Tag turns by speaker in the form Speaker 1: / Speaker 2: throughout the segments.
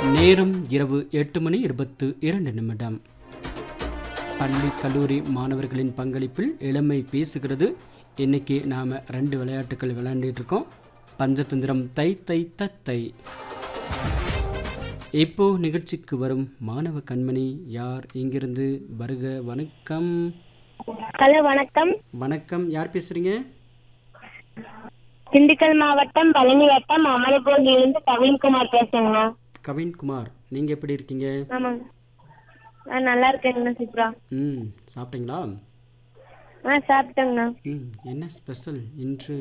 Speaker 1: நேரம் இரவு எட்டு மணி இருபத்து இரண்டு நிமிடம் பள்ளி கல்லூரி மாணவர்களின் பங்களிப்பில் இளமை பேசுகிறது இன்னைக்கு நாம் ரெண்டு விளையாட்டுகள் விளையாண்டுட்டு இருக்கோம் பஞ்சதந்திரம் தை தை தத்தை இப்போ நிகழ்ச்சிக்கு வரும் மாணவ கண்மணி யார் இங்கிருந்து வருக வணக்கம்
Speaker 2: ஹலோ வணக்கம்
Speaker 1: வணக்கம் யார் பேசுறீங்க
Speaker 2: திண்டுக்கல் மாவட்டம் பழனி வட்டம் அமலபோகிலிருந்து கவின்குமார் பேசுறேங்கண்ணா
Speaker 1: கவின்குமார் நீங்கள் எப்படி இருக்கீங்க
Speaker 2: ஆமாங்க நான் நல்லா இருக்கேங்கண்ணா சூப்பரா
Speaker 1: ம் சாப்பிட்டீங்களா
Speaker 2: ஆ சாப்பிட்டேங்கண்ணா
Speaker 1: ம் என்ன ஸ்பெஷல் இன்று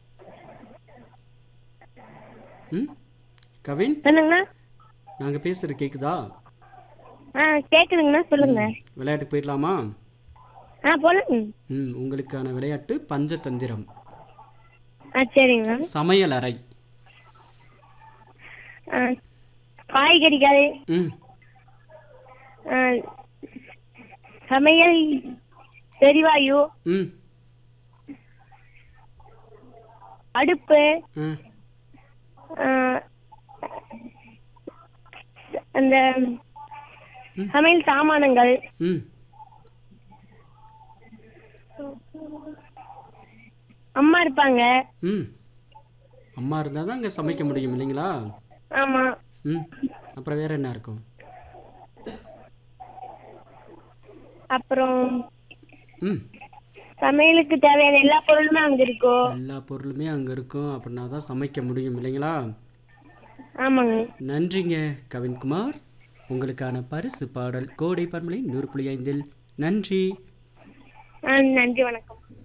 Speaker 1: ம் கவின்
Speaker 2: சொல்லுங்கண்ணா
Speaker 1: நாங்கள் பேசுகிறது கேட்குதா
Speaker 2: ஆ கேக்குதுங்கண்ணா சொல்லுங்க
Speaker 1: விளையாட்டுக்கு போயிடலாமா
Speaker 2: ஆ போலுங்க
Speaker 1: ம் உங்களுக்கான விளையாட்டு பஞ்சதந்திரம்
Speaker 2: ஆ சரிங்கண்ணா
Speaker 1: சமையல் அறை
Speaker 2: ஆ, காய்கறிகள்
Speaker 1: ம்
Speaker 2: ஆ, சமையல் எரிவாயு
Speaker 1: ம்
Speaker 2: அடுப்பு
Speaker 1: ஆ
Speaker 2: ஆ, அந்த சமையல் சாமானங்கள்
Speaker 1: ம்
Speaker 2: அம்மா இருப்பாங்க
Speaker 1: ம் அம்மா இருந்தால் தான் அங்கே சமைக்க முடியும் இல்லைங்களா
Speaker 2: ஆமா
Speaker 1: ம் அப்புறம் வேறு என்ன இருக்கும்
Speaker 2: அப்புறம்
Speaker 1: ம்
Speaker 2: சமையலுக்கு தேவையான எல்லா பொருளுமே அங்க இருக்கும்
Speaker 1: எல்லா பொருளுமே அங்கே இருக்கும் அப்படின்னா தான் சமைக்க முடியும் இல்லைங்களா
Speaker 2: ஆமாங்க
Speaker 1: நன்றிங்க கவின்குமார் உங்களுக்கான பரிசு பாடல் கோடை பர்மலை நூறு புள்ளி ஐந்தில் நன்றி
Speaker 2: ஆ நன்றி வணக்கம்